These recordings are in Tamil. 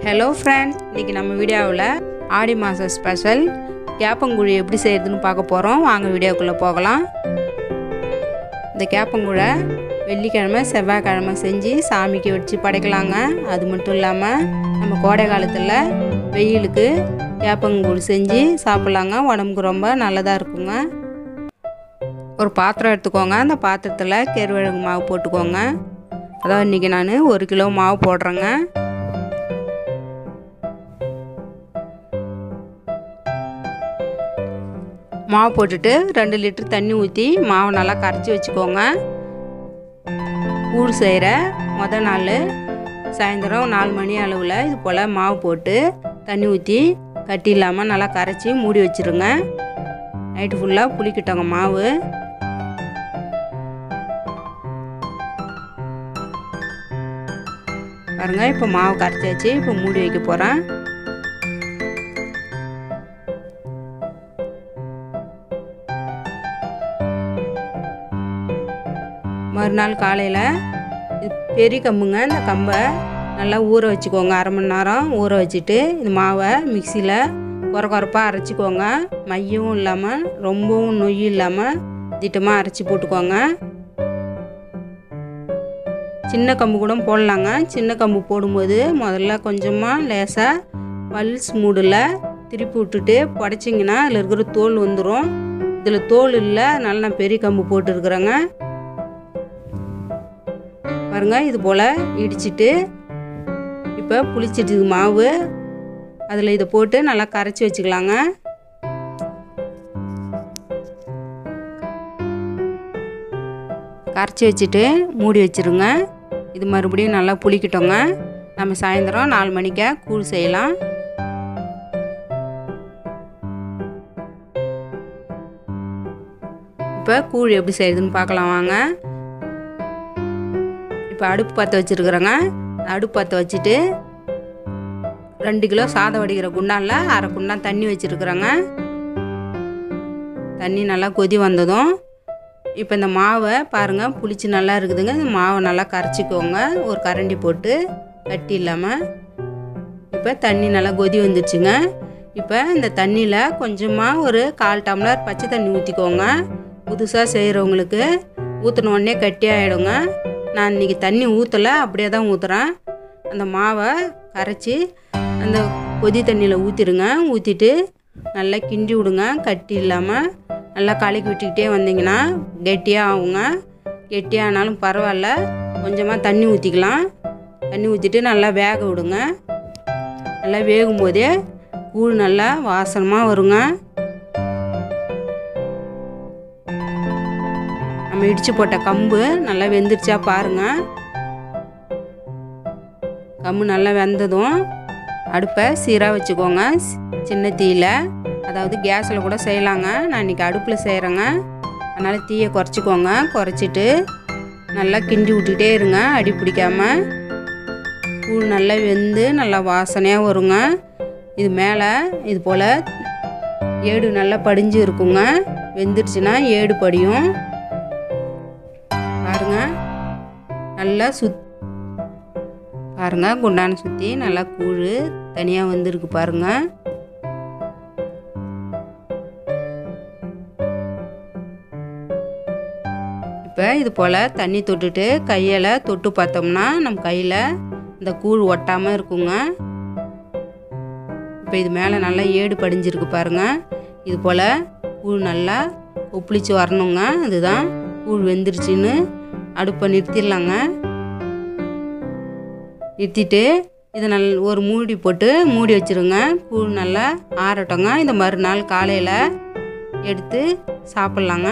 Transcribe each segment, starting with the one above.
ஹலோ ஃப்ரெண்ட்ஸ் இன்றைக்கி நம்ம வீடியோவில் ஆடி மாதம் ஸ்பெஷல் கேப்பங்குழி எப்படி செய்கிறதுன்னு பார்க்க போகிறோம் வாங்க வீடியோக்குள்ளே போகலாம் இந்த கேப்பங்குழை வெள்ளிக்கிழமை செவ்வாய்க்கிழமை செஞ்சு சாமிக்கு வச்சு படைக்கலாங்க அது மட்டும் இல்லாமல் நம்ம கோடை காலத்தில் வெயிலுக்கு கேப்பங்கூழ் செஞ்சு சாப்பிட்லாங்க உடம்புக்கு ரொம்ப நல்லதாக இருக்குங்க ஒரு பாத்திரம் எடுத்துக்கோங்க அந்த பாத்திரத்தில் கேழ்வரகு மாவு போட்டுக்கோங்க அதாவது இன்றைக்கி நான் ஒரு கிலோ மாவு போடுறேங்க மாவு போட்டுட்டு ரெண்டு லிட்டர் தண்ணி ஊற்றி மாவை நல்லா கரைச்சி வச்சுக்கோங்க கூழ் செய்கிற மொதல் நாள் சாயந்தரம் நாலு மணி அளவில் இது போல் மாவு போட்டு தண்ணி ஊற்றி கட்டி இல்லாமல் நல்லா கரைச்சி மூடி வச்சுருங்க நைட்டு ஃபுல்லாக புளிக்கிட்டோங்க மாவு பாருங்க இப்போ மாவு கரைச்சாச்சு இப்போ மூடி வைக்க போகிறேன் மறுநாள் காலையில் பெரிய கம்புங்க இந்த கம்பை நல்லா ஊற வச்சுக்கோங்க அரை மணி நேரம் ஊற வச்சுட்டு இந்த மாவை மிக்சியில் குறை குறைப்பாக அரைச்சிக்கோங்க மையவும் இல்லாமல் ரொம்பவும் நொய் இல்லாமல் திட்டமாக அரைச்சி போட்டுக்கோங்க சின்ன கம்பு கூட போடலாங்க சின்ன கம்பு போடும்போது முதல்ல கொஞ்சமாக லேசாக பல்ஸ் மூடில் திருப்பி விட்டுட்டு புடச்சிங்கன்னா அதில் இருக்கிற தோல் வந்துடும் இதில் தோல் இல்லை அதனால நான் பெரிய கம்பு போட்டுருக்குறேங்க பாருங்க இது போல் இடிச்சிட்டு இப்போ புளிச்சிட்டு மாவு அதில் இதை போட்டு நல்லா கரைச்சி வச்சுக்கலாங்க கரைச்சி வச்சுட்டு மூடி வச்சுருங்க இது மறுபடியும் நல்லா புளிக்கட்டோங்க நம்ம சாயந்தரம் நாலு மணிக்கே கூழ் செய்யலாம் இப்போ கூழ் எப்படி செய்யுதுன்னு பார்க்கலாம் வாங்க இப்போ அடுப்பு பற்ற வச்சுருக்குறேங்க அடுப்பு பற்ற வச்சுட்டு ரெண்டு கிலோ சாதம் வடிக்கிற குண்டானில் அரை குண்டான் தண்ணி வச்சுருக்குறேங்க தண்ணி நல்லா கொதி வந்ததும் இப்போ இந்த மாவை பாருங்கள் புளிச்சு நல்லா இருக்குதுங்க இந்த மாவை நல்லா கரைச்சிக்கோங்க ஒரு கரண்டி போட்டு கட்டி இல்லாமல் இப்போ தண்ணி நல்லா கொதி வந்துச்சுங்க இப்போ இந்த தண்ணியில் கொஞ்சமாக ஒரு கால் டம்ளர் பச்சை தண்ணி ஊற்றிக்கோங்க புதுசாக செய்கிறவங்களுக்கு ஊற்றின உடனே கட்டி ஆகிடுங்க நான் இன்றைக்கி தண்ணி ஊற்றலை அப்படியே தான் ஊற்றுறேன் அந்த மாவை கரைச்சி அந்த கொதி தண்ணியில் ஊற்றிடுங்க ஊற்றிட்டு நல்லா கிண்டி விடுங்க கட்டி இல்லாமல் நல்லா கலக்கி விட்டுக்கிட்டே வந்தீங்கன்னா கெட்டியாக ஆகுங்க கெட்டியானாலும் பரவாயில்ல கொஞ்சமாக தண்ணி ஊற்றிக்கலாம் தண்ணி ஊற்றிட்டு நல்லா வேக விடுங்க நல்லா வேகும் போதே கூழ் நல்லா வாசனமாக வருங்க நம்ம இடித்து போட்ட கம்பு நல்லா வெந்துருச்சா பாருங்கள் கம்பு நல்லா வெந்ததும் அடுப்பை சீராக வச்சுக்கோங்க சின்ன தீயில் அதாவது கேஸில் கூட செய்யலாங்க நான் இன்றைக்கி அடுப்பில் செய்கிறேங்க அதனால் தீயை குறைச்சிக்கோங்க குறைச்சிட்டு நல்லா கிண்டி விட்டுக்கிட்டே இருங்க அடி பிடிக்காமல் கூழ் நல்லா வெந்து நல்லா வாசனையாக வருங்க இது மேலே இது போல் ஏடு நல்லா படிஞ்சு இருக்குங்க வெந்துருச்சுன்னா ஏடு படியும் பாருங்க நல்லா சுத் பாருங்க குண்டான சுற்றி நல்லா கூழ் தனியாக வந்திருக்கு பாருங்க இப்போ இது போல் தண்ணி தொட்டுட்டு கையில் தொட்டு பார்த்தோம்னா நம்ம கையில் இந்த கூழ் ஒட்டாமல் இருக்குங்க இப்போ இது மேலே நல்லா ஏடு படிஞ்சிருக்கு பாருங்க இது போல் கூழ் நல்லா ஒப்புளிச்சு வரணுங்க அதுதான் கூழ் வெந்துருச்சுன்னு அடுப்பை நிறுத்திடலாங்க நிறுத்திட்டு இதை நல் ஒரு மூடி போட்டு மூடி வச்சுருங்க கூழ் நல்லா ஆறட்டோங்க இந்த மறுநாள் காலையில் எடுத்து சாப்பிட்லாங்க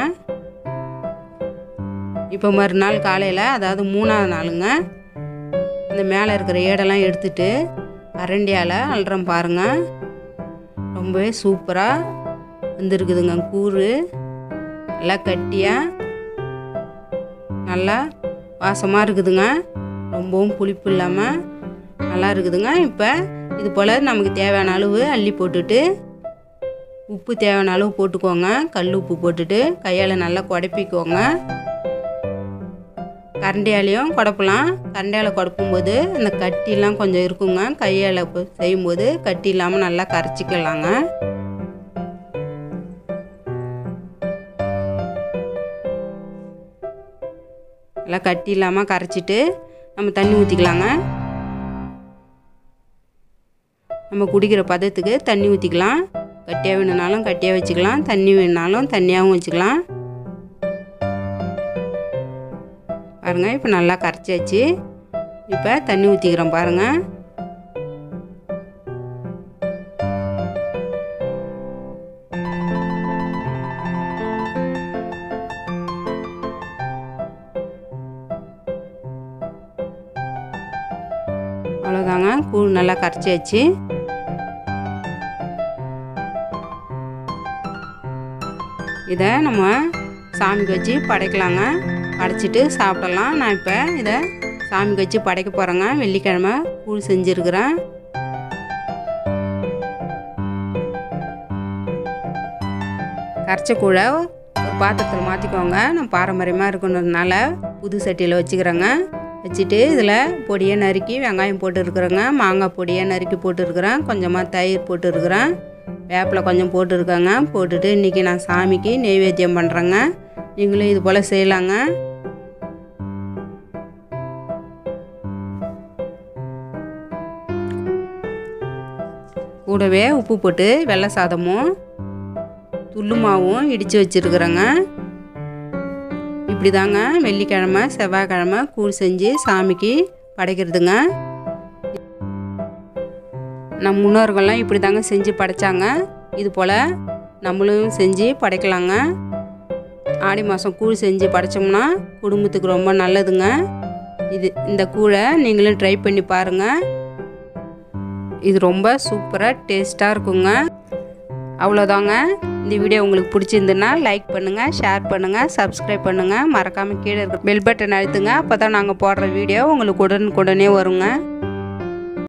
இப்போ மறுநாள் காலையில் அதாவது மூணாவது நாளுங்க இந்த மேலே இருக்கிற ஏடெல்லாம் எடுத்துட்டு அரண்டியால் அல்றம் பாருங்கள் ரொம்பவே சூப்பராக வந்துருக்குதுங்க கூறு நல்லா கட்டியாக நல்லா வாசமாக இருக்குதுங்க ரொம்பவும் புளிப்பு இல்லாமல் நல்லா இருக்குதுங்க இப்போ இது போல் நமக்கு தேவையான அளவு அள்ளி போட்டுட்டு உப்பு தேவையான அளவு போட்டுக்கோங்க கல் உப்பு போட்டுட்டு கையால் நல்லா குடப்பிக்கோங்க கரண்டியாலையும் குடப்பலாம் கரண்டியால் குடப்பும்போது அந்த கட்டிலாம் கொஞ்சம் இருக்குங்க கையால் செய்யும்போது கட்டி இல்லாமல் நல்லா கரைச்சிக்கலாங்க நல்லா கட்டி இல்லாமல் கரைச்சிட்டு நம்ம தண்ணி ஊற்றிக்கலாங்க நம்ம குடிக்கிற பதத்துக்கு தண்ணி ஊற்றிக்கலாம் கட்டியாக வேணுனாலும் கட்டியாக வச்சுக்கலாம் தண்ணி வேணுனாலும் தண்ணியாகவும் வச்சுக்கலாம் பாருங்கள் இப்போ நல்லா கரைச்சாச்சு இப்போ தண்ணி ஊற்றிக்கிறோம் பாருங்கள் அவ்வளோதாங்க கூழ் நல்லா கரைச்சாச்சு இதை நம்ம சாமிக்கு வச்சு படைக்கலாங்க படைச்சிட்டு சாப்பிடலாம் நான் இப்போ இதை சாமிக்கு வச்சு படைக்க போகிறேங்க வெள்ளிக்கிழமை கூழ் செஞ்சுருக்கிறேன் கரைச்ச கூழை ஒரு பாத்திரத்தில் மாற்றிக்கோங்க நான் பாரம்பரியமாக இருக்கணுன்றதுனால புது சட்டியில் வச்சுக்கிறேங்க வச்சுட்டு இதில் பொடியை நறுக்கி வெங்காயம் போட்டுருக்குறேங்க மாங்காய் பொடியை நறுக்கி போட்டுருக்குறேன் கொஞ்சமாக தயிர் போட்டுருக்குறேன் வேப்பிலை கொஞ்சம் போட்டுருக்கேங்க போட்டுட்டு இன்றைக்கி நான் சாமிக்கு நெய்வேத்தியம் பண்ணுறேங்க நீங்களும் இது போல் செய்யலாங்க கூடவே உப்பு போட்டு வெள்ளை சாதமும் துள்ளு மாவும் இடித்து வச்சுருக்குறேங்க இப்படி தாங்க வெள்ளிக்கிழமை செவ்வாய்க்கிழமை கூழ் செஞ்சு சாமிக்கு படைக்கிறதுங்க நம் முன்னோர்கள்லாம் இப்படி தாங்க செஞ்சு படைச்சாங்க இது போல் நம்மளும் செஞ்சு படைக்கலாங்க ஆடி மாதம் கூழ் செஞ்சு படைச்சோம்னா குடும்பத்துக்கு ரொம்ப நல்லதுங்க இது இந்த கூழை நீங்களும் ட்ரை பண்ணி பாருங்கள் இது ரொம்ப சூப்பராக டேஸ்ட்டாக இருக்குங்க அவ்வளோதாங்க இந்த வீடியோ உங்களுக்கு பிடிச்சிருந்துன்னா லைக் பண்ணுங்கள் ஷேர் பண்ணுங்கள் சப்ஸ்கிரைப் பண்ணுங்கள் மறக்காமல் கீழே இருக்க பெல் பட்டன் அழுத்துங்க அப்போ தான் நாங்கள் போடுற வீடியோ உங்களுக்கு உடனுக்குடனே வருங்க